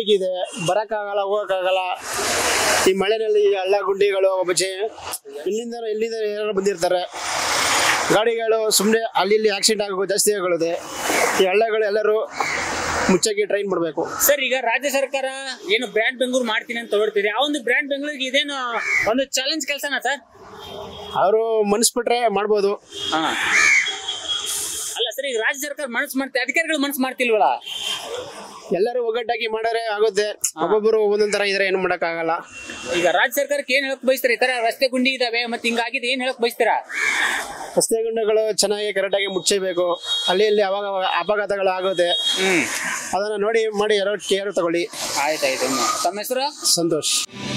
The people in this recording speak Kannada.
ಟ್ರಾಫಿಕ್ ಇದೆ ಬರಕ್ಕಾಗಲ್ಲ ಹೋಗಕ್ಕಾಗಲ್ಲ ಈ ಮಳೆನಲ್ಲಿ ಹಳ್ಳ ಗುಂಡಿಗಳು ಬಚ್ಚೆ ಇಲ್ಲಿಂದ ಇಲ್ಲಿಂದ ಯಾರು ಬಂದಿರ್ತಾರೆ ಗಾಡಿಗಳು ಸುಮ್ಮನೆ ಅಲ್ಲಿ ಇಲ್ಲಿ ಆಕ್ಸಿಡೆಂಟ್ ಆಗೋ ಜಾಸ್ತಿ ಆಗುತ್ತೆ ಈ ಹಳ್ಳಗಳು ಎಲ್ಲರೂ ಮುಚ್ಚಕ್ಕೆ ಟ್ರೈನ್ ಮಾಡಬೇಕು ಸರ್ ಈಗ ರಾಜ್ಯ ಸರ್ಕಾರ ಏನು ಬ್ರ್ಯಾಂಡ್ ಬೆಂಗಳೂರು ಮಾಡ್ತೀನಿ ಅಂತ ಹೊರಡ್ತಿದೆ ಆ ಒಂದು ಬ್ರ್ಯಾಂಡ್ ಬೆಂಗಳೂರಿಗೆ ಇದೇನು ಒಂದು ಚಾಲೆಂಜ್ ಕೆಲಸನಾ ಸರ್ ಅವರು ಮನಸ್ಬಿಟ್ರೆ ಮಾಡ್ಬೋದು ಹಾ ಅಲ್ಲ ಸರ್ ಈಗ ರಾಜ್ಯ ಸರ್ಕಾರ ಮನಸ್ಸು ಮಾಡ್ತಾರೆ ಅಧಿಕಾರಿಗಳು ಮನಸ್ಸು ಮಾಡ್ತಿಲ್ವಲ್ಲ ಎಲ್ಲರೂ ಒಗ್ಗಟ್ಟಾಗಿ ಮಾಡಾರೆ ಆಗುತ್ತೆ ಒಬ್ಬೊಬ್ಬರು ಒಂದೊಂದ್ ತರ ಇದ್ರೆ ಏನು ಮಾಡಕ್ಕಾಗಲ್ಲ ಈಗ ರಾಜ್ಯ ಸರ್ಕಾರಕ್ಕೆ ಏನ್ ಹೇಳಕ್ ಬಯಸ್ತಾರೆ ಈ ತರ ರಸ್ತೆ ಗುಂಡಿ ಇದಾವೆ ಮತ್ತೆ ಹಿಂಗಾಗಿದೆ ಏನ್ ಹೇಳಕ್ ಬಯಸ್ತೀರಾ ರಸ್ತೆ ಗುಂಡಗಳು ಚೆನ್ನಾಗಿ ಕರೆಕ್ಟಾಗಿ ಮುಚ್ಚಬೇಕು ಅಲ್ಲಿ ಇಲ್ಲಿ ಅವಾಗ ಅವಾಗ ಅಪಘಾತಗಳು ಆಗುತ್ತೆ ಹ್ಮ್ ಅದನ್ನ ನೋಡಿ ಮಾಡಿ ಯಾರೋ ಕೇರ್ ತಗೊಳ್ಳಿ ಆಯ್ತಾಯ್ತು ತಮ್ಮ ಹೆಸರು ಸಂತೋಷ್